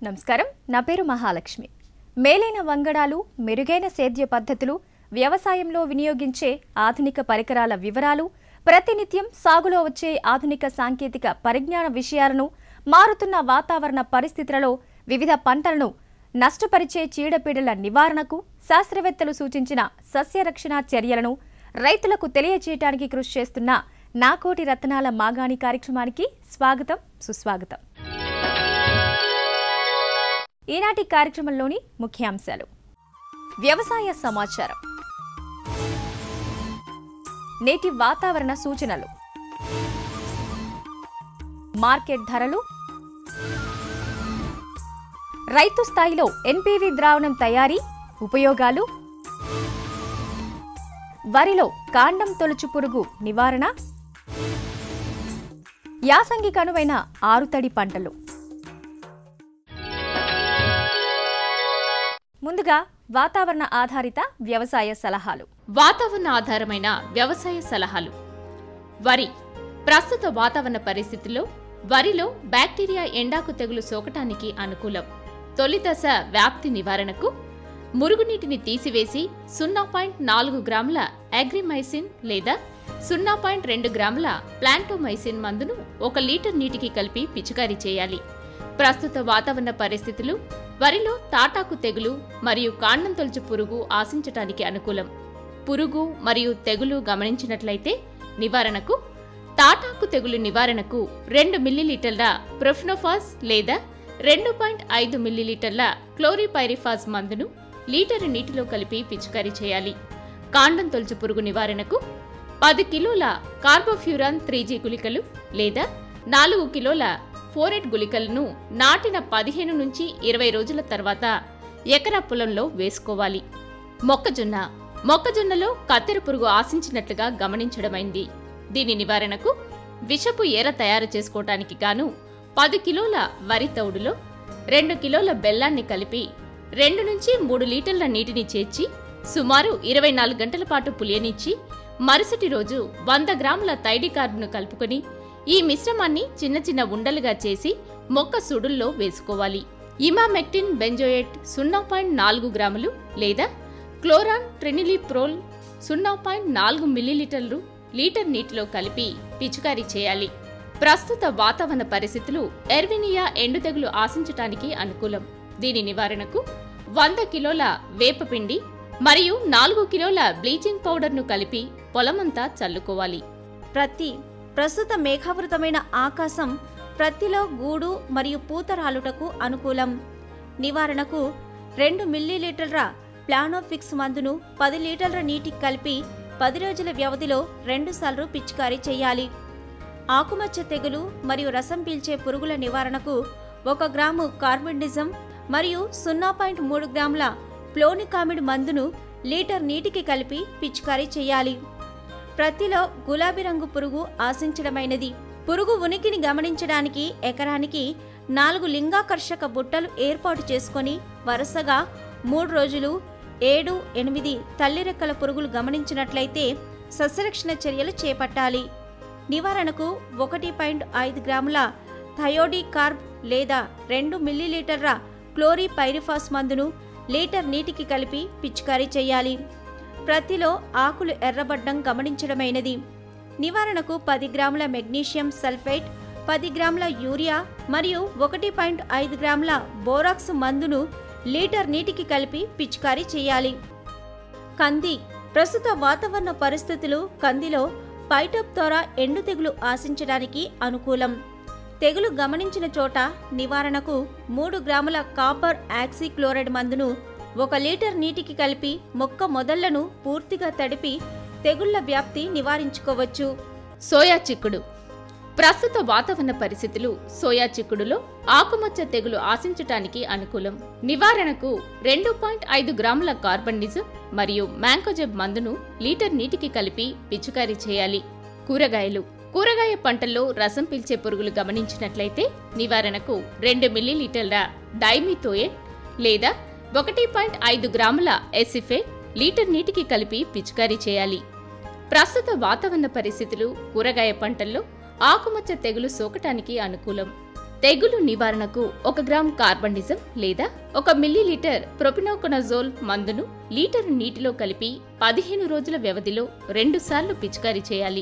నమస్కారం నా పేరు మహాలక్ష్మి మేలైన వంగడాలు మెరుగైన సేద్య పద్ధతులు వ్యవసాయంలో వినియోగించే ఆధునిక పరికరాల వివరాలు ప్రతినిత్యం సాగులో వచ్చే ఆధునిక సాంకేతిక పరిజ్ఞాన విషయాలను మారుతున్న వాతావరణ పరిస్థితులలో వివిధ పంటలను నష్టపరిచే చీడపీడల నివారణకు శాస్త్రవేత్తలు సూచించిన సస్యరక్షణ చర్యలను రైతులకు తెలియజేయడానికి కృషి చేస్తున్న నాకోటి రత్నాల మాగాణి కార్యక్రమానికి స్వాగతం సుస్వాగతం ఈనాటి కార్యక్రమంలోని ముఖ్యాంశాలు వ్యవసాయ సమాచారం నేటి వాతావరణ సూచనలు మార్కెట్ ధరలు రైతు స్థాయిలో ఎన్పివి ద్రావణం తయారీ ఉపయోగాలు వరిలో కాండం తొలుచు పురుగు నివారణ యాసంగికి అనువైన ఆరుతడి పంటలు ముందుగా వాతావరణ ఆధారిత వ్యవసాయ సలహాలు వాతావరణ ఆధారమైన వ్యవసాయ సలహాలు వరి ప్రస్తుత వాతావరణ పరిస్థితుల్లో వరిలో బ్యాక్టీరియా ఎండాకు తెగులు సోకటానికి అనుకూలం తొలి దశ వ్యాప్తి నివారణకు మురుగునీటిని తీసివేసి సున్నా పాయింట్ నాలుగు గ్రాముల అగ్రిమైసిన్ లేదా సున్నా పాయింట్ రెండు గ్రాముల ప్లాంటోమైసిన్ మందును ఒక లీటర్ నీటికి కలిపి పిచికారీ చేయాలి ప్రస్తుత వాతావరణ పరిస్థితులు వరిలో తాటాకు తెగులు మరియు కాండం తొలచు పురుగు ఆశించటానికి అనుకూలం పురుగు మరియు తెగులు గమనించినట్లయితే నివారణకు తాటాకు తెగులు నివారణకు రెండు మిల్లీలీటర్ల ప్రొఫ్నోఫాస్ లేదా రెండు పాయింట్ ఐదు మిల్లీలీటర్ల క్లోరిపైరిఫాస్ మందును లీటరు నీటిలో కలిపి పిచికారీ చేయాలి కాండం తొలచు పురుగు నివారణకు పది కిలోల కార్బోఫ్యూరాన్ త్రీ జీ గుళికలు లేదా నాలుగు కిలోల ఫోరెట్ గుళికలను నాటిన పదిహేను నుంచి ఇరవై రోజుల తర్వాత ఎకరా పొలంలో వేసుకోవాలి మొక్కజొన్న మొక్కజొన్నలో కత్తెర పురుగు ఆశించినట్లుగా గమనించడమైంది దీని నివారణకు విషపు ఏర తయారు చేసుకోవటానికి గాను పది కిలోల వరి తౌడులో రెండు కిలోల బెల్లాన్ని కలిపి రెండు నుంచి మూడు లీటర్ల నీటిని చేర్చి సుమారు ఇరవై నాలుగు గంటల పాటు పులియనిచ్చి మరుసటి రోజు వంద గ్రాముల థైడికార్డును కలుపుకొని ఈ మిశ్రమాన్ని చిన్న చిన్న ఉండలుగా చేసి మొక్క సుడుల్లో వేసుకోవాలి ఇమామెక్టిన్ బెంజోయేట్ సున్నా పాయింట్ నాలుగు గ్రాములు లేదా క్లోరాన్ ట్రినిలిప్రోల్ సున్నా పాయింట్ నాలుగు మిల్లీలీటర్లు లీటర్ నీటిలో కలిపి పిచికారీ చేయాలి ప్రస్తుత వాతావరణ పరిస్థితులు ఎర్వినియా ఎండు తెగులు ఆశించటానికి అనుకూలం దీని నివారణకు వంద కిలోల వేపపిండి మరియు నాలుగు కిలోల బ్లీచింగ్ పౌడర్ను కలిపి పొలమంతా చల్లుకోవాలి ప్రతి ప్రస్తుత మేఘావృతమైన ఆకాశం ప్రత్తిలో గూడు మరియు పూత రాలుటకు అనుకూలం నివారణకు రెండు మిల్లీలీటర్ల ప్లానోఫిక్స్ మందును పది లీటర్ల నీటికి కలిపి పది రోజుల వ్యవధిలో రెండుసార్లు పిచికారీ చేయాలి ఆకుమచ్చ తెగులు మరియు రసం పీల్చే పురుగుల నివారణకు ఒక గ్రాము కార్బన్డిజం మరియు సున్నా పాయింట్ మూడు గ్రాముల ప్లోనికామిడ్ మందును లీటర్ నీటికి కలిపి పిచికారీ చేయాలి ప్రత్తిలో గులాబీ రంగు పురుగు ఆశించడమైనది పురుగు ఉనికిని గమనించడానికి ఎకరానికి నాలుగు లింగాకర్షక బుట్టలు ఏర్పాటు చేసుకొని వరుసగా మూడు రోజులు ఏడు ఎనిమిది తల్లిరెక్కల పురుగులు గమనించినట్లయితే సస్యరక్షణ చర్యలు చేపట్టాలి నివారణకు ఒకటి పాయింట్ ఐదు గ్రాముల థయోడీ కార్బ్ లేదా రెండు మిల్లీలీటర్ల క్లోరిపైరిఫాస్ మందును లీటర్ నీటికి కలిపి పిచికారీ చేయాలి ప్రతిలో ఆకులు ఎర్రబడ్డం గమనించడమైనది నివారణకు పది గ్రాముల మెగ్నీషియం సల్ఫేట్ పది గ్రాముల యూరియా మరియు ఒకటి పాయింట్ ఐదు గ్రాముల బోరాక్స్ మందును లీటర్ నీటికి కలిపి పిచికారీ చేయాలి కంది ప్రస్తుత వాతావరణ పరిస్థితులు కందిలో పైటప్తోరా ఎండు తెగులు ఆశించడానికి అనుకూలం తెగులు గమనించిన చోట నివారణకు మూడు గ్రాముల కాపర్ ఆక్సిక్లోరైడ్ మందును ఒక లీటర్ నీటికి కలిపి మొక్క మొదళ్లను పూర్తిగా తడిపి తెగుళ్ల వ్యాప్తి నివారించుకోవచ్చు సోయా చిక్కుడు ప్రస్తుత వాతావరణ పరిస్థితులు సోయా చిక్కుడులో ఆకుమచ్చ తెగులు ఆశించటానికి అనుకూలం నివారణకు రెండు పాయింట్ ఐదు గ్రాముల కార్బన్డిజం మరియు మ్యాంకోజెబ్ మందును లీటర్ నీటికి కలిపి పిచికారీ చేయాలి కూరగాయలు కూరగాయ పంటల్లో రసం పీల్చే పురుగులు గమనించినట్లయితే నివారణకు రెండు మిల్లీలీటర్ల డైమిథోయేట్ లేదా ఒకటి పాయింట్ ఐదు గ్రాముల ఎసిఫేట్ లీటర్ నీటికి కలిపి పిచికారీ చేయాలి ప్రస్తుత వాతావరణ పరిస్థితులు కూరగాయ పంటల్లో ఆకుమచ్చ తెగులు సోకటానికి అనుకూలం తెగులు నివారణకు ఒక గ్రామ్ కార్బండిజం లేదా ఒక మిల్లీలీటర్ ప్రొపినోకొనజోల్ మందును లీటరు నీటిలో కలిపి పదిహేను రోజుల వ్యవధిలో రెండుసార్లు పిచికారీ చేయాలి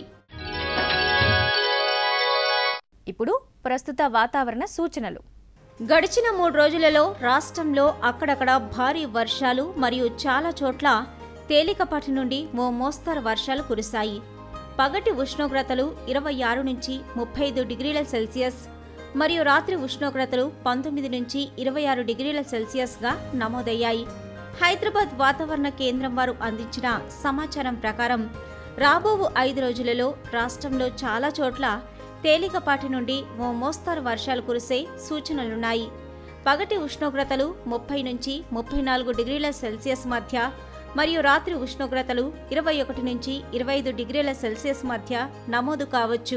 ఇప్పుడు ప్రస్తుత వాతావరణ సూచనలు గడిచిన మూడు రోజులలో రాష్ట్రంలో అక్కడక్కడ భారీ వర్షాలు మరియు చాలా చోట్ల తేలికపాటి నుండి ఓ మోస్తరు వర్షాలు కురిశాయి పగటి ఉష్ణోగ్రతలు ఇరవై ఆరు నుంచి ముప్పై ఐదు డిగ్రీల సెల్సియస్ మరియు రాత్రి ఉష్ణోగ్రతలు పంతొమ్మిది నుంచి ఇరవై ఆరు డిగ్రీల సెల్సియస్గా నమోదయ్యాయి హైదరాబాద్ వాతావరణ కేంద్రం వారు అందించిన సమాచారం ప్రకారం రాబోవు ఐదు రోజులలో రాష్ట్రంలో చాలా చోట్ల తేలికపాటి నుండి ఓ మోస్తరు వర్షాలు కురిసే సూచనలున్నాయి పగటి ఉష్ణోగ్రతలు ముప్పై నుంచి ముప్పై నాలుగు డిగ్రీల సెల్సియస్ మధ్య మరియు రాత్రి ఉష్ణోగ్రతలు ఇరవై ఒకటి నుంచి ఇరవై ఐదు డిగ్రీల సెల్సియస్ మధ్య నమోదు కావచ్చు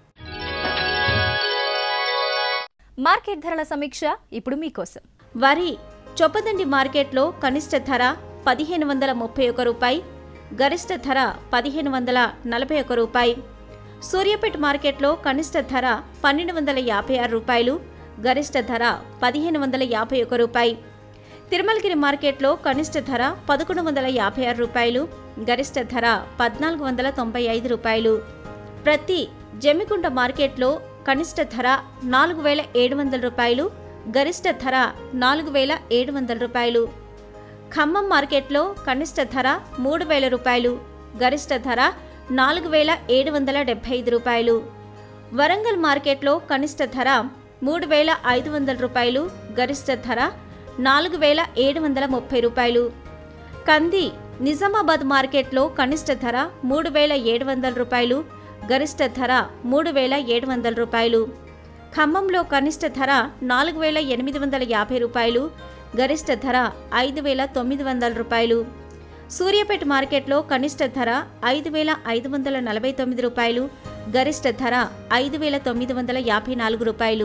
మార్కెట్ ధరల సమీక్ష ఇప్పుడు మీకోసం వరి చొప్పదండి మార్కెట్లో కనిష్ట ధర పదిహేను వందల ముప్పై ఒక రూపాయి గరిష్ట ధర పదిహేను వందల నలభై ఒక రూపాయి సూర్యాపేట మార్కెట్లో కనిష్ట ధర పన్నెండు వందల యాభై ఆరు రూపాయలు గరిష్ట ధర పదిహేను వందల యాభై ఒక రూపాయి తిరుమలగిరి మార్కెట్లో కనిష్ట ధర పదకొండు వందల యాభై ఆరు రూపాయలు గరిష్ట ధర పద్నాలుగు వందల తొంభై ఐదు రూపాయలు ప్రతి జమ్మికుంట మార్కెట్లో కనిష్ట ధర నాలుగు వేల ఏడు వందల రూపాయలు గరిష్ట ధర నాలుగు వేల ఏడు వందల రూపాయలు ఖమ్మం మార్కెట్లో కనిష్ట ధర మూడు వేల రూపాయలు గరిష్ట ధర నాలుగు వేల ఏడు వందల డెబ్బై ఐదు రూపాయలు వరంగల్ మార్కెట్లో కనిష్ట ధర మూడు వేల ఐదు వందల రూపాయలు గరిష్ట ధర నాలుగు వేల ఏడు వందల ముప్పై రూపాయలు కంది నిజామాబాద్ మార్కెట్లో కనిష్ట ధర మూడు వేల ఏడు వందల రూపాయలు గరిష్ట ధర మూడు వేల ఏడు వందల రూపాయలు ఖమ్మంలో కనిష్ట ధర నాలుగు వేల ఎనిమిది వందల యాభై రూపాయలు గరిష్ట ధర ఐదు వేల తొమ్మిది వందల రూపాయలు సూర్యాపేట మార్కెట్లో కనిష్ట ధర ఐదు వేల ఐదు వందల నలభై తొమ్మిది రూపాయలు గరిష్ట ధర ఐదు వేల తొమ్మిది వందల యాభై నాలుగు రూపాయలు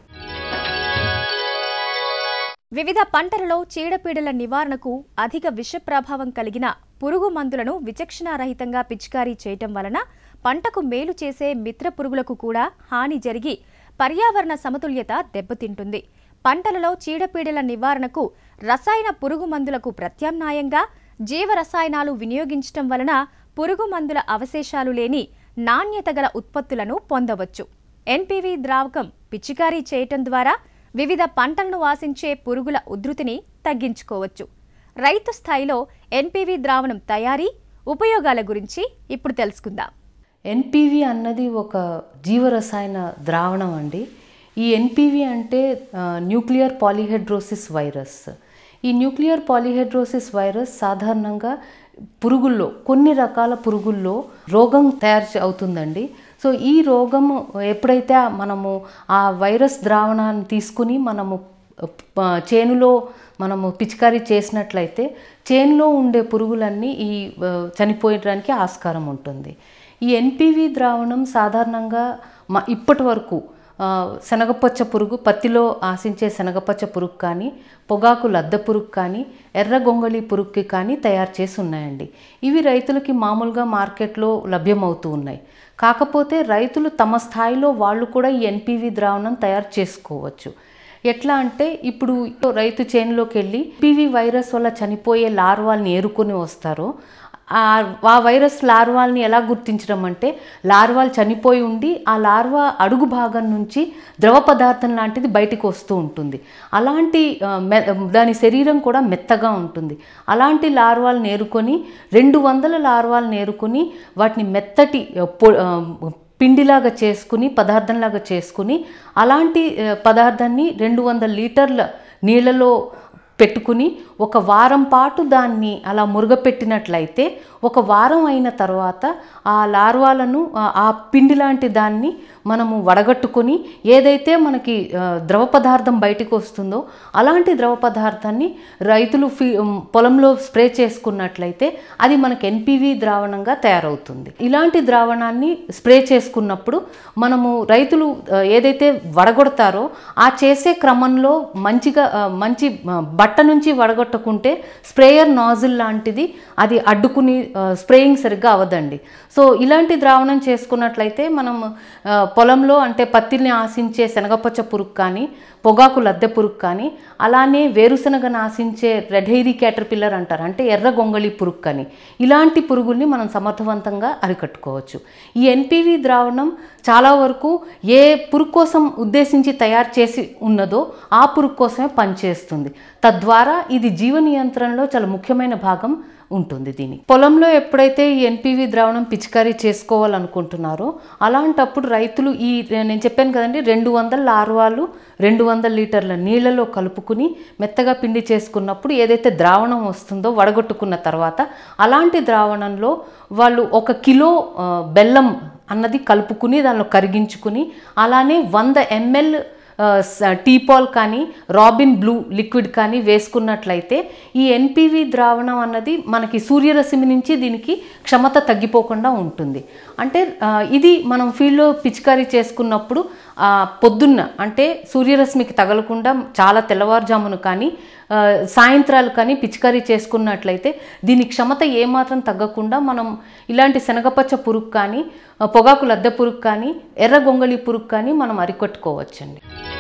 వివిధ పంటలలో చీడపీడల నివారణకు అధిక విష ప్రభావం కలిగిన పురుగు మందులను విచక్షణారహితంగా పిచికారీ చేయటం వలన పంటకు మేలు చేసే మిత్ర పురుగులకు కూడా హాని జరిగి పర్యావరణ సమతుల్యత దెబ్బతింటుంది పంటలలో చీడపీడల నివారణకు రసాయన పురుగు మందులకు ప్రత్యామ్నాయంగా జీవ రసాయనాలు వినియోగించటం వలన పురుగు మందుల అవశేషాలు లేని నాణ్యత గల ఉత్పత్తులను పొందవచ్చు ఎన్పివి ద్రావకం పిచికారీ చేయటం ద్వారా వివిధ పంటలను ఆశించే పురుగుల ఉధృతిని తగ్గించుకోవచ్చు రైతు స్థాయిలో ఎన్పివి ద్రావణం తయారీ ఉపయోగాల గురించి ఇప్పుడు తెలుసుకుందాం ఎన్పివి అన్నది ఒక జీవరసాయన ద్రావణం అండి ఈ ఎన్పివి అంటే ఆ, న్యూక్లియర్ పాలిహెడ్రోసిస్ వైరస్ ఈ న్యూక్లియర్ పాలిహెడ్రోసిస్ వైరస్ సాధారణంగా పురుగుల్లో కొన్ని రకాల పురుగుల్లో రోగం తయారు చే- అవుతుందండి సో ఈ రోగం ఎప్పుడైతే మనము ఆ వైరస్ ద్రావణాన్ని తీసుకుని మనము ప- చేనులో మనము పిచికారీ చేసినట్లయితే చేనులో ఉండే పురుగులన్నీ ఈ ఆ, చనిపోయడానికి ఆస్కారం ఉంటుంది ఈ ఎన్పివి ద్రావణం సాధారణంగా మా ఇప్పటి వరకు ఆ, శనగపచ్చ పురుగు పత్తిలో ఆశించే శనగపచ్చ పురుగు కానీ పొగాకు లద్ద పురుగు కానీ ఎర్ర గొంగళి పురుగుకి కానీ తయారు చేసి ఉన్నాయండి ఇవి రైతులకి మామూలుగా మార్కెట్లో లభ్యమవుతూ ఉన్నాయి కాకపోతే రైతులు తమ స్థాయిలో వాళ్ళు కూడా ఈ ఎన్పివి ద్రావణం తయారు చేసుకోవచ్చు ఎట్లా అంటే ఇప్పుడు రైతు చేనులోకి వెళ్ళి పీవీ వైరస్ వల్ల చనిపోయే లార్వాల్ని ఏరుకొని వస్తారో ఆ ఆ వైరస్ లార్వాల్ని ఎలా గుర్తించడం అంటే లార్వాలు చనిపోయి ఉండి ఆ లార్వా అడుగు భాగం నుంచి ద్రవ పదార్థం లాంటిది బయటికి వస్తూ ఉంటుంది అలాంటి ఆ, మె దాని శరీరం కూడా మెత్తగా ఉంటుంది అలాంటి లార్వాలను ఏరుకొని రెండు వందల లార్వాలను ఏరుకొని వాటిని మెత్తటి ఆ, పొ- ఆ, పిండిలాగా చేసుకుని పదార్థంలాగా చేసుకుని అలాంటి ఆ, పదార్థాన్ని రెండు వందల లీటర్ల నీళ్ళలో పెట్టుకుని ఒక వారం పాటు దాన్ని అలా మురుగపెట్టినట్లయితే ఒక వారం అయిన తర్వాత ఆ లార్వాలను ఆ- ఆ పిండి లాంటి దాన్ని మనము వడగట్టుకొని ఏదైతే మనకి ఆ, ద్రవ పదార్థం బయటకు వస్తుందో అలాంటి ద్రవ పదార్థాన్ని రైతులు ఫీ ఉమ్, పొలంలో స్ప్రే చేసుకున్నట్లయితే అది మనకి ఎన్పివి ద్రావణంగా తయారవుతుంది ఇలాంటి ద్రావణాన్ని స్ప్రే చేసుకున్నప్పుడు మనము రైతులు ఆ, ఏదైతే వడగొడతారో ఆ చేసే క్రమంలో మంచిగా ఆ, మంచి ఆ, బట్ట నుంచి వడగొట్టకుంటే స్ప్రేయర్ నాజిల్ లాంటిది అది అడ్డుకుని స్ప్రేయింగ్ సరిగ్గా అవ్వదండి సో ఇలాంటి ద్రావణం చేసుకున్నట్లయితే మనం ఆ, పొలంలో అంటే పత్తిని ఆశించే శనగపచ్చ పురుగు కానీ పొగాకు లద్దె పురుగు కానీ అలానే వేరుశనగను ఆశించే రెడ్ హెయిరీ క్యాటర్పిల్లర్ అంటారు అంటే ఎర్ర గొంగళి పురుగు కానీ ఇలాంటి పురుగుల్ని మనం సమర్థవంతంగా అరికట్టుకోవచ్చు ఈ ఎన్పివి ద్రావణం చాలా వరకు ఏ పురుగు కోసం ఉద్దేశించి తయారు చేసి ఉన్నదో ఆ పురుగు కోసమే పనిచేస్తుంది తద్వారా ఇది జీవ నియంత్రణలో చాలా ముఖ్యమైన భాగం ఉంటుంది దీనికి పొలంలో ఎప్పుడైతే ఈ ఎన్పివి ద్రావణం పిచికారీ చేసుకోవాలనుకుంటున్నారో అలాంటప్పుడు రైతులు ఈ నేను చెప్పాను కదండి రెండు వందల లార్వాలు రెండు వందల లీటర్ల నీళ్ళలో కలుపుకుని మెత్తగా పిండి చేసుకున్నప్పుడు ఏదైతే ద్రావణం వస్తుందో వడగొట్టుకున్న తర్వాత అలాంటి ద్రావణంలో వాళ్ళు ఒక కిలో ఆ, బెల్లం అన్నది కలుపుకుని దానిలో కరిగించుకుని అలానే వంద ఎంఎల్ టీపాల్ కానీ రాబిన్ బ్లూ లిక్విడ్ కానీ వేసుకున్నట్లయితే ఈ ఎన్పివి ద్రావణం అన్నది మనకి సూర్యరశ్మి నుంచి దీనికి క్షమత తగ్గిపోకుండా ఉంటుంది అంటే ఆ, ఇది మనం ఫీల్డ్లో పిచికారీ చేసుకున్నప్పుడు ఆ, పొద్దున్న అంటే సూర్యరశ్మికి తగలకుండా చాలా తెల్లవారుజామును కానీ ఆ, సాయంత్రాలు కానీ పిచికారీ చేసుకున్నట్లయితే దీని క్షమత ఏమాత్రం తగ్గకుండా మనం ఇలాంటి శనగపచ్చ పురుగు కానీ ఆ, పొగాకు లద్దె పురుగు కానీ ఎర్ర గొంగళి పురుగు కానీ మనం అరికట్టుకోవచ్చండి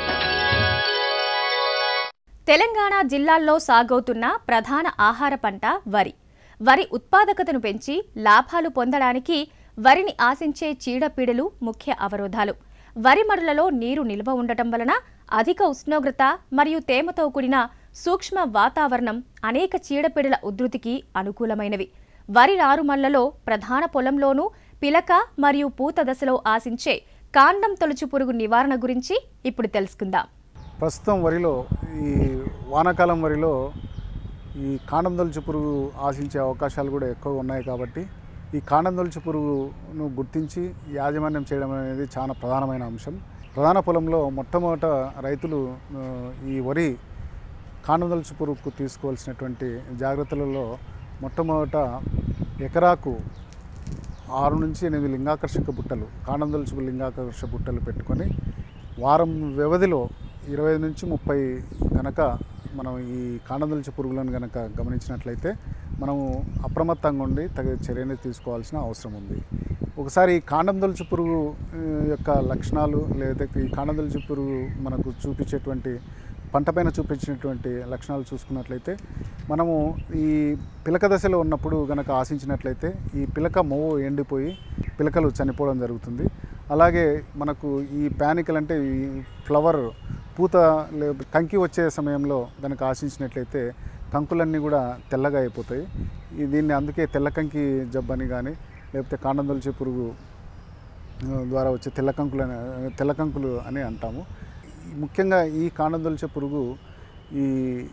తెలంగాణ జిల్లాల్లో సాగవుతున్న ప్రధాన ఆహార పంట వరి వరి ఉత్పాదకతను పెంచి లాభాలు పొందడానికి వరిని ఆశించే చీడపీడలు ముఖ్య అవరోధాలు వరి మడులలో నీరు నిల్వ ఉండటం వలన అధిక ఉష్ణోగ్రత మరియు తేమతో కూడిన సూక్ష్మ వాతావరణం అనేక చీడపీడల ఉధృతికి అనుకూలమైనవి వరి నారుమళ్లలో ప్రధాన పొలంలోనూ పిలక మరియు పూత దశలో ఆశించే కాండం తొలుచు పురుగు నివారణ గురించి ఇప్పుడు తెలుసుకుందాం ప్రస్తుతం వరిలో ఈ వానాకాలం వరిలో ఈ కాండం దొలుచు పురుగు ఆశించే అవకాశాలు కూడా ఎక్కువ ఉన్నాయి కాబట్టి ఈ కాండం దొలుచు పురుగును గుర్తించి యాజమాన్యం చేయడం అనేది చాలా ప్రధానమైన అంశం ప్రధాన పొలంలో మొట్టమొదట రైతులు ఆ, ఈ వరి కాండం దొలుచు పురుగుకు తీసుకోవాల్సినటువంటి జాగ్రత్తలలో మొట్టమొదట ఎకరాకు ఆరు నుంచి ఎనిమిది లింగాకర్షక బుట్టలు కాండం దొలుచు లింగాకర్షక బుట్టలు పెట్టుకొని వారం వ్యవధిలో ఇరవై నుంచి ముప్పై కనుక మనం ఈ కాండదొలిచే పురుగులను కనుక గమనించినట్లయితే మనము అప్రమత్తంగా ఉండి తగిన చర్యని తీసుకోవాల్సిన అవసరం ఉంది ఒకసారి ఈ కాండం దొలుచు పురుగు ఆ, యొక్క లక్షణాలు లేదా ఈ కాండం దొలుచు పురుగు మనకు చూపించేటువంటి పంట పైన చూపించినటువంటి లక్షణాలు చూసుకున్నట్లయితే మనము ఈ పిలక దశలో ఉన్నప్పుడు గనక ఆశించినట్లయితే ఈ పిలక మొవ్వు ఎండిపోయి పిలకలు చనిపోవడం జరుగుతుంది అలాగే మనకు ఈ ప్యానికల్ అంటే ఈ ఫ్లవర్ పూత లే కంకి వచ్చే సమయంలో కనుక ఆశించినట్లయితే కంకులన్నీ కూడా తెల్లగా అయిపోతాయి ఈ దీన్ని అందుకే తెల్ల కంకి జబ్బని కానీ లేకపోతే కాండం దొలిచే పురుగు ఆ, ద్వారా వచ్చే తెల్ల కంకులు అని తెల్ల కంకులు అని అంటాము ఈ ముఖ్యంగా ఈ కాండం దొలిచే పురుగు ఈ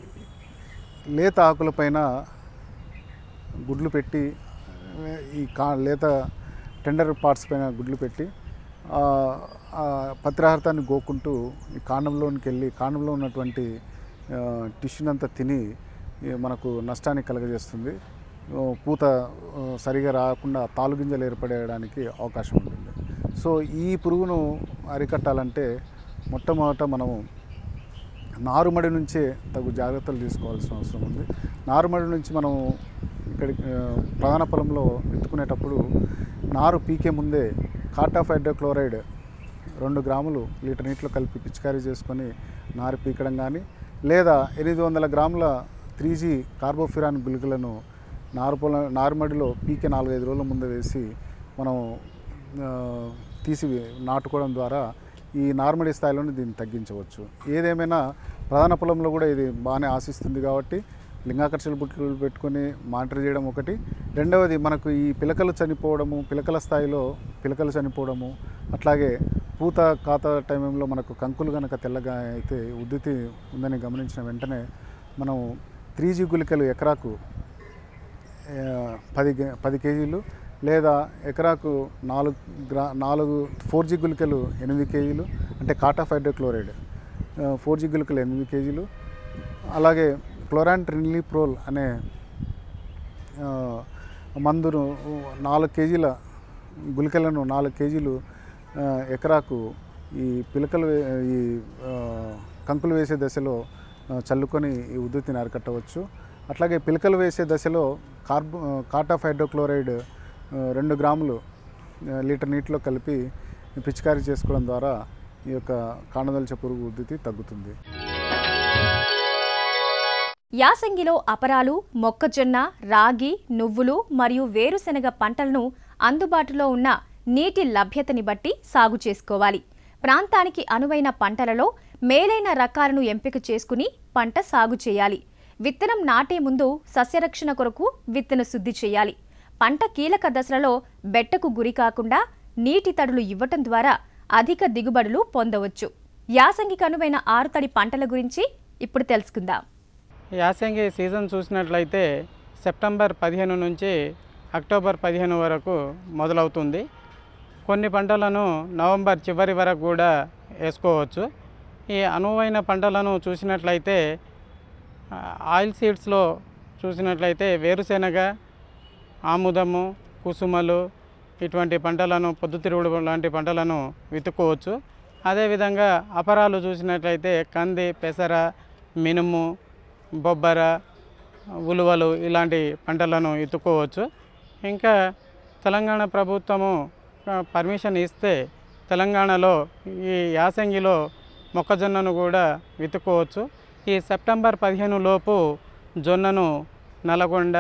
లేత ఆకులపైన గుడ్లు పెట్టి ఆ, ఈ కా లేత టెండర్ పార్ట్స్ పైన గుడ్లు పెట్టి ఆ, ఆ పత్రాహారతాన్ని గోకుంటూ ఈ కాండంలోనికి వెళ్ళి కాండంలో ఉన్నటువంటి టిష్యూని అంతా తిని ఈ మనకు నష్టాన్ని కలుగజేస్తుంది ఆ, పూత ఆ, సరిగా రాకుండా తాలుగింజలు ఏర్పడడానికి అవకాశం ఉంటుంది సో ఈ పురుగును అరికట్టాలంటే మొట్టమొదట మనము నారుమడి నుంచే తగు జాగ్రత్తలు తీసుకోవాల్సిన అవసరం ఉంది నారుమడి నుంచి మనం ఇక్కడి ఆ, ప్రధాన పొలంలో ఎత్తుకునేటప్పుడు నారు పీకే ముందే కాటాఫ్ హైడ్రోక్లోరైడ్ రెండు గ్రాములు లీటర్ నీటిలో కలిపి పిచికారీ చేసుకొని నారు పీకడం కానీ లేదా ఎనిమిది వందల గ్రాముల త్రీ జీ కార్బోఫిరాన్ గుళికలను నారు పొలం నారుమడిలో పీకే నాలుగైదు రోజుల ముందు వేసి మనం ఆ, తీసి నాటుకోవడం ద్వారా ఈ నార్మడి స్థాయిలోనే దీన్ని తగ్గించవచ్చు ఏదేమైనా ప్రధాన పొలంలో కూడా ఇది బాగానే ఆశిస్తుంది కాబట్టి లింగాకర్షణ బుట్టలు పెట్టుకొని మానిటర్ చేయడం ఒకటి రెండవది మనకు ఈ పిలకలు చనిపోవడము పిలకల స్థాయిలో పిలకలు చనిపోవడము అట్లాగే పూత కాత టైంలో మనకు కంకులు కనుక తెల్లగా అయితే ఉద్ధృతి ఉందని గమనించిన వెంటనే మనం త్రీ జీ గుళికలు ఎకరాకు ఆ, పది గే- పది కేజీలు లేదా ఎకరాకు నాలుగు గ్రా నాలుగు ఫోర్ జీ గుళికలు ఎనిమిది కేజీలు అంటే కాటాఫ్ హైడ్రోక్లోరైడ్ ఫోర్ జీ గుళికలు ఎనిమిది కేజీలు అలాగే క్లోరాన్ ట్రినిలిప్రోల్ అనే ఆ, మందును నాలుగు కేజీల గుళికలను నాలుగు కేజీలు ఆ, ఎకరాకు ఈ పిలకలు వే- ఈ ఆ, కంకులు వేసే దశలో ఆ, చల్లుకొని ఈ ఉధృతిని అరికట్టవచ్చు అట్లాగే పిలకలు వేసే దశలో కార్బో కాటాఫ్ హైడ్రోక్లోరైడ్ ఆ, రెండు గ్రాములు ఆ, లీటర్ నీటిలో కలిపి పిచికారీ చేసుకోవడం ద్వారా ఈ యొక్క కాండదలచ పురుగు ఉద్ధృతి తగ్గుతుంది యాసంగిలో అపరాలు మొక్కజొన్న రాగి నువ్వులు మరియు వేరుశెనగ పంటలను అందుబాటులో ఉన్న నీటి లభ్యతని బట్టి సాగు చేసుకోవాలి ప్రాంతానికి అనువైన పంటలలో మేలైన రకాలను ఎంపిక చేసుకుని పంట సాగు చేయాలి విత్తనం నాటే ముందు సస్యరక్షణ కొరకు విత్తన శుద్ధి చేయాలి పంట కీలక దశలలో బెట్టకు గురి కాకుండా నీటి తడులు ఇవ్వటం ద్వారా అధిక దిగుబడులు పొందవచ్చు యాసంగికి అనువైన ఆరుతడి పంటల గురించి ఇప్పుడు తెలుసుకుందాం యాసంగి సీజన్ చూసినట్లయితే సెప్టెంబర్ పదిహేను నుంచి అక్టోబర్ పదిహేను వరకు మొదలవుతుంది కొన్ని పంటలను నవంబర్ చివరి వరకు కూడా వేసుకోవచ్చు ఈ అనువైన పంటలను చూసినట్లయితే ఆ, ఆయిల్ సీడ్స్లో చూసినట్లయితే వేరుశెనగ ఆముదము కుసుమలు ఇటువంటి పంటలను పొద్దుతిరుగుడు లాంటి పంటలను విత్తుకోవచ్చు అదేవిధంగా అపరాలు చూసినట్లయితే కంది పెసర మినుము బొబ్బర ఉలువలు ఇలాంటి పంటలను ఎత్తుకోవచ్చు ఇంకా తెలంగాణ ప్రభుత్వము ఆ, పర్మిషన్ ఇస్తే తెలంగాణలో ఈ యాసంగిలో మొక్కజొన్నను కూడా విత్తుకోవచ్చు ఈ సెప్టెంబర్ పదిహేను లోపు జొన్నను నల్గొండ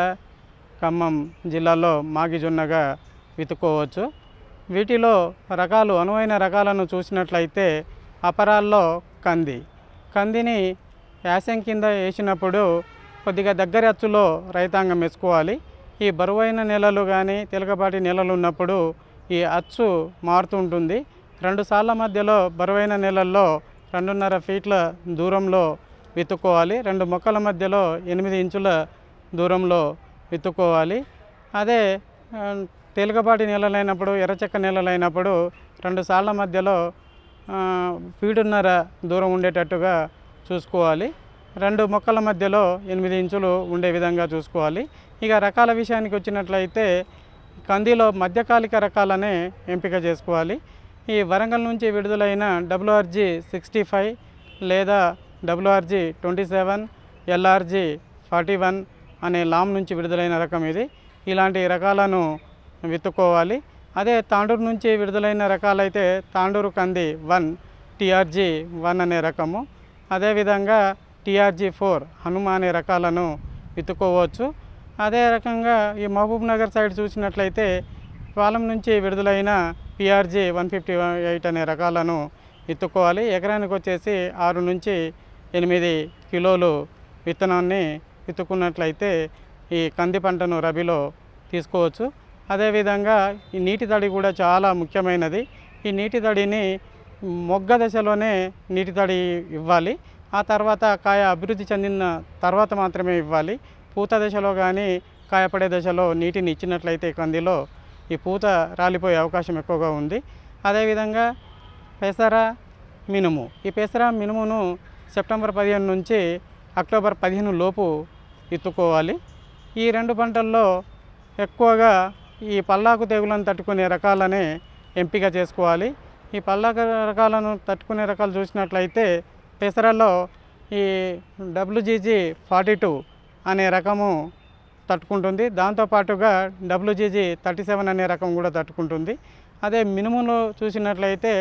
ఖమ్మం జిల్లాలో మాగిజొన్నగా విత్తుకోవచ్చు వీటిలో రకాలు అనువైన రకాలను చూసినట్లయితే అపరాల్లో కంది కందిని యాసం కింద వేసినప్పుడు కొద్దిగా దగ్గర అచ్చులో రైతాంగం వేసుకోవాలి ఈ బరువైన నెలలు కానీ తేలికపాటి నెలలు ఉన్నప్పుడు ఈ అచ్చు మారుతుంటుంది రెండు సార్ల మధ్యలో బరువైన నెలల్లో రెండున్నర ఫీట్ల దూరంలో విత్తుకోవాలి రెండు మొక్కల మధ్యలో ఎనిమిది ఇంచుల దూరంలో విత్తుకోవాలి అదే ఆ, తేలికపాటి నెలలైనప్పుడు ఎర్రచెక్క నెలలైనప్పుడు రెండు సార్ల మధ్యలో ఆ, ఫీడున్నర దూరం ఉండేటట్టుగా చూసుకోవాలి రెండు మొక్కల మధ్యలో ఎనిమిది ఇంచులు ఉండే విధంగా చూసుకోవాలి ఇక రకాల విషయానికి వచ్చినట్లయితే కందిలో మధ్యకాలిక రకాలనే ఎంపిక చేసుకోవాలి ఈ వరంగల్ నుంచి విడుదలైన డబ్ల్యూఆర్జీ సిక్స్టీ ఫైవ్ లేదా WRG twenty seven LRG forty one అనే లామ్ నుంచి విడుదలైన రకం ఇది ఇలాంటి రకాలను విత్తుకోవాలి అదే తాండూరు నుంచి విడుదలైన రకాలైతే తాండూరు కంది వన్ టిఆర్జీ వన్ అనే రకము అదేవిధంగా టిఆర్జీ ఫోర్ హనుమ అనే రకాలను విత్తుకోవచ్చు అదే రకంగా ఈ మహబూబ్ నగర్ సైడ్ చూసినట్లయితే పాలెం నుంచి విడుదలైన పిఆర్జీ వన్ ఫిఫ్టీ ఎయిట్ అనే రకాలను విత్తుకోవాలి ఎకరానికి వచ్చేసి ఆరు నుంచి ఎనిమిది కిలోలు విత్తనాన్ని విత్తుకున్నట్లయితే ఈ కంది పంటను రబీలో తీసుకోవచ్చు అదేవిధంగా ఈ నీటి తడి కూడా చాలా ముఖ్యమైనది ఈ నీటి తడిని మొగ్గ దశలోనే నీటి తడి ఇవ్వాలి ఆ తర్వాత కాయ అభివృద్ధి చెందిన తర్వాత మాత్రమే ఇవ్వాలి పూత దశలో కానీ కాయపడే దశలో నీటిని ఇచ్చినట్లయితే కందిలో ఈ పూత రాలిపోయే అవకాశం ఎక్కువగా ఉంది అదేవిధంగా పెసర మినుము ఈ పెసర మినుమును సెప్టెంబర్ పదిహేను నుంచి అక్టోబర్ పదిహేను లోపు ఎత్తుకోవాలి ఈ రెండు పంటల్లో ఎక్కువగా ఈ పల్లాకు తెగులను తట్టుకునే రకాలనే ఎంపిక చేసుకోవాలి ఈ పల్లాకు రకాలను తట్టుకునే రకాలు చూసినట్లయితే పెసరలో ఈ డబ్ల్యూజీజీ ఫార్టీ టూ అనే రకము తట్టుకుంటుంది దాంతోపాటుగా డబ్ల్యూజీజీ థర్టీ సెవెన్ అనే రకం కూడా తట్టుకుంటుంది అదే మినుములో చూసినట్లయితే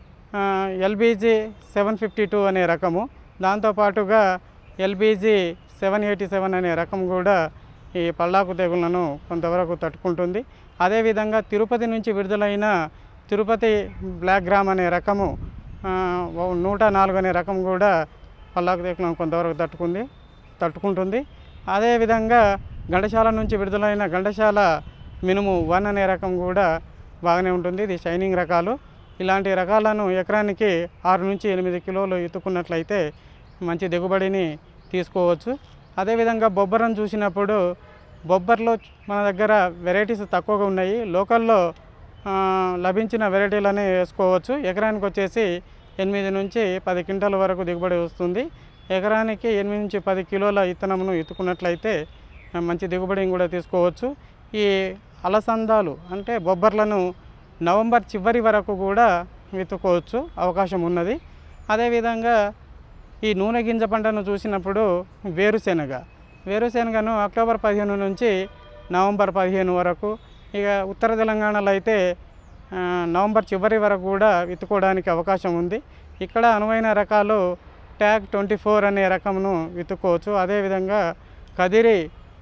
ఎల్బీజీ సెవెన్ ఫిఫ్టీ టూ అనే రకము దాంతోపాటుగా ఎల్బీజీ సెవెన్ ఎయిటీ సెవెన్ అనే రకం కూడా ఈ పల్లాకు తెగుళ్లను కొంతవరకు తట్టుకుంటుంది అదేవిధంగా తిరుపతి నుంచి విడుదలైన తిరుపతి బ్లాక్ గ్రామ్ అనే రకము ఆ, ఓ నూట నాలుగు అనే రకం కూడా పల్లాకు తెగులను కొంతవరకు తట్టుకుంది తట్టుకుంటుంది అదేవిధంగా ఘంటసాల నుంచి విడుదలైన ఘంటసాల మినుము వన్ అనే రకం కూడా బాగానే ఉంటుంది ఇది షైనింగ్ రకాలు ఇలాంటి రకాలను ఎకరానికి ఆరు నుంచి ఎనిమిది కిలోలు ఎత్తుకున్నట్లయితే మంచి దిగుబడిని తీసుకోవచ్చు అదేవిధంగా బొబ్బరం చూసినప్పుడు బొబ్బర్లో మన దగ్గర వెరైటీస్ తక్కువగా ఉన్నాయి లోకల్లో ఆ, లభించిన వెరైటీలనే వేసుకోవచ్చు ఎకరానికి వచ్చేసి ఎనిమిది నుంచి పది క్వింటాల వరకు దిగుబడి వస్తుంది ఎకరానికి ఎనిమిది నుంచి పది కిలోల విత్తనమును ఎత్తుకున్నట్లయితే ఆ, మంచి దిగుబడిని కూడా తీసుకోవచ్చు ఈ అలసందాలు అంటే బొబ్బర్లను నవంబర్ చివరి వరకు కూడా విత్తుకోవచ్చు అవకాశం ఉన్నది అదేవిధంగా ఈ నూనె గింజ పంటను చూసినప్పుడు వేరుశెనగ వేరుశెనగను అక్టోబర్ పదిహేను నుంచి నవంబర్ పదిహేను వరకు ఇక ఉత్తర తెలంగాణలో అయితే ఆ, నవంబర్ చివరి వరకు కూడా విత్తుకోవడానికి అవకాశం ఉంది ఇక్కడ అనువైన రకాలు ట్యాగ్ ట్వంటీ ఫోర్ అనే రకమును విత్తుకోవచ్చు అదేవిధంగా కదిరి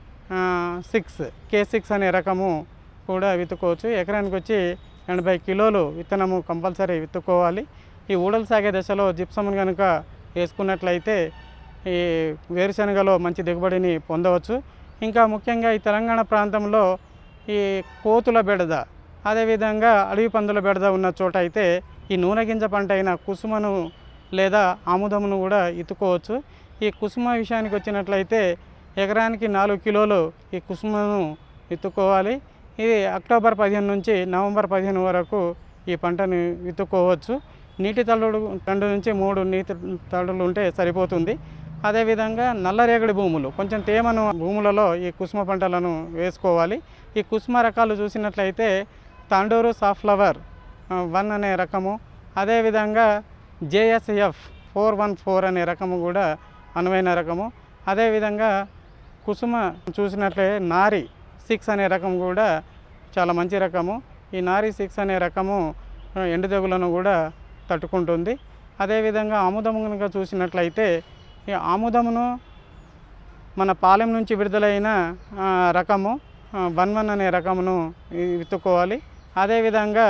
సిక్స్ కే సిక్స్ అనే రకము కూడా విత్తుకోవచ్చు ఎకరానికి వచ్చి ఎనభై కిలోలు విత్తనము కంపల్సరీ విత్తుకోవాలి ఈ ఊడలు సాగే దశలో జిప్సమ్ కనుక వేసుకున్నట్లయితే ఈ వేరుశనగలో మంచి దిగుబడిని పొందవచ్చు ఇంకా ముఖ్యంగా ఈ తెలంగాణ ప్రాంతంలో ఈ కోతుల బెడద అదేవిధంగా అడవి పందుల బెడద ఉన్న చోట అయితే ఈ నూనె గింజ పంట అయిన కుసుమను లేదా ఆముదమును కూడా ఇత్తుకోవచ్చు ఈ కుసుమ విషయానికి వచ్చినట్లయితే ఎకరానికి నాలుగు కిలోలు ఈ కుసుమను విత్తుకోవాలి ఇది అక్టోబర్ పదిహేను నుంచి నవంబర్ పదిహేను వరకు ఈ పంటను విత్తుకోవచ్చు నీటి తల్లుడు రెండు నుంచి మూడు నీటి తడులు ఉంటే సరిపోతుంది అదేవిధంగా నల్లరేగడి భూములు కొంచెం తేమను భూములలో ఈ కుసుమ పంటలను వేసుకోవాలి ఈ కుసుమ రకాలు చూసినట్లయితే తాండూరు సాఫ్లవర్ ఆ, వన్ అనే రకము అదేవిధంగా జేఎస్ఎఫ్ ఫోర్ వన్ ఫోర్ అనే రకము కూడా అనువైన రకము అదేవిధంగా కుసుమ చూసినట్లే నారి సిక్స్ అనే రకం కూడా చాలా మంచి రకము ఈ నారి సిక్స్ అనే రకము ఆ, ఎండు తెగులను కూడా తట్టుకుంటుంది అదేవిధంగా ఆముదము కనుక చూసినట్లయితే ఈ ఆముదమును మన పాలెం నుంచి విడుదలైన ఆ, రకము వన్ వన్ అనే రకమును ఈ విత్తుకోవాలి అదేవిధంగా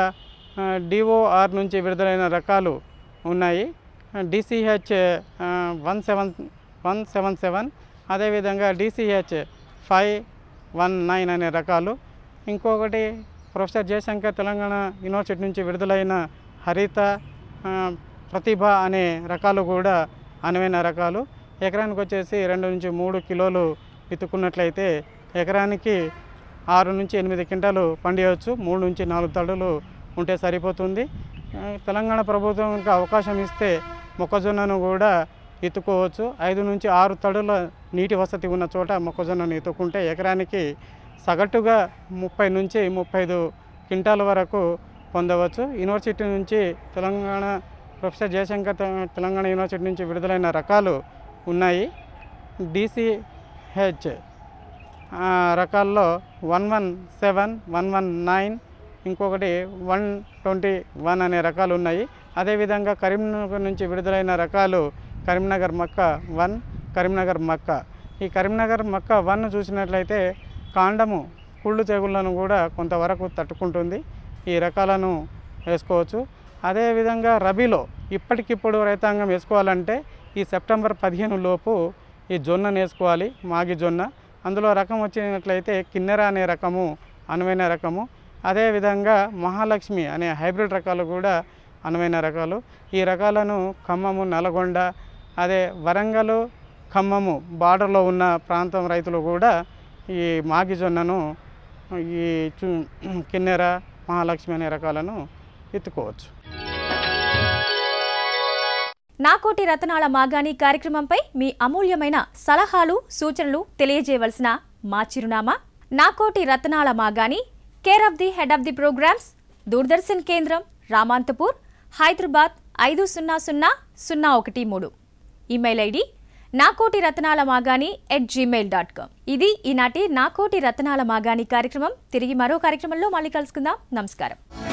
డిఓఆర్ నుంచి విడుదలైన రకాలు ఉన్నాయి DCH one seven one seven seven అదేవిధంగా డిసిహెచ్ ఫైవ్ వన్ నైన్ అనే రకాలు ఇంకొకటి ప్రొఫెసర్ జయశంకర్ తెలంగాణ యూనివర్సిటీ నుంచి విడుదలైన హరిత ఆ, ప్రతిభ అనే రకాలు కూడా అనువైన రకాలు ఎకరానికి వచ్చేసి రెండు నుంచి మూడు కిలోలు విత్తుకున్నట్లయితే ఎకరానికి ఆరు నుంచి ఎనిమిది క్వింటాలు పండియవచ్చు మూడు నుంచి నాలుగు తడులు ఉంటే సరిపోతుంది ఆ, తెలంగాణ ప్రభుత్వం కనుక అవకాశం ఇస్తే మొక్కజొన్నను కూడా ఎత్తుకోవచ్చు ఐదు నుంచి ఆరు తడుల నీటి వసతి ఉన్న చోట మొక్కజొన్నను ఎత్తుకుంటే ఎకరానికి సగటుగా ముప్పై నుంచి ముప్పై ఐదు క్వింటాల వరకు పొందవచ్చు యూనివర్సిటీ నుంచి తెలంగాణ ప్రొఫెసర్ జయశంకర్ తె- తెలంగాణ యూనివర్సిటీ నుంచి విడుదలైన రకాలు ఉన్నాయి డిసిహెచ్ ఆ, రకాల్లో one one seven one one nine ఇంకొకటి వన్ ట్వంటీ వన్ అనే రకాలు ఉన్నాయి అదేవిధంగా కరీంనగర్ నుంచి విడుదలైన రకాలు కరీంనగర్ మక్క వన్ కరీంనగర్ మక్క ఈ కరీంనగర్ మక్క వన్ చూసినట్లయితే కాండము కుళ్ళు తెగుళ్లను కూడా కొంతవరకు తట్టుకుంటుంది ఈ రకాలను వేసుకోవచ్చు అదేవిధంగా రబీలో ఇప్పటికిప్పుడు రైతాంగం వేసుకోవాలంటే ఈ సెప్టెంబర్ పదిహేను లోపు ఈ జొన్నను వేసుకోవాలి మాగి జొన్న అందులో రకం వచ్చినట్లయితే కిన్నెర అనే రకము అనువైన రకము అదేవిధంగా మహాలక్ష్మి అనే హైబ్రిడ్ రకాలు కూడా అనువైన రకాలు ఈ రకాలను ఖమ్మము నల్గొండ అదే వరంగల్ ఖమ్మము బార్డర్లో ఉన్న ప్రాంతం రైతులు కూడా ఈ మాగి జొన్నను ఈ చు కిన్నెర మహాలక్ష్మి అనే రకాలను ఎత్తుకోవచ్చు నాకోటి రతనాల మాగాణి కార్యక్రమంపై మీ అమూల్యమైన సలహాలు సూచనలు తెలియజేయవలసిన మా చిరునామా Naakoti Ratanala Magani care of the head of the programmes Doordarshan కేంద్రం రామాంతపూర్ హైదరాబాద్ ఐదు సున్నా సున్నా సున్నా ఒకటి మూడు email ID Naakoti Ratanala Magani at Gmail dot com ఇది ఈనాటి నాకోటి రతనాల మాగాణి కార్యక్రమం తిరిగి మరో కార్యక్రమంలో మళ్ళీ కలుసుకుందాం నమస్కారం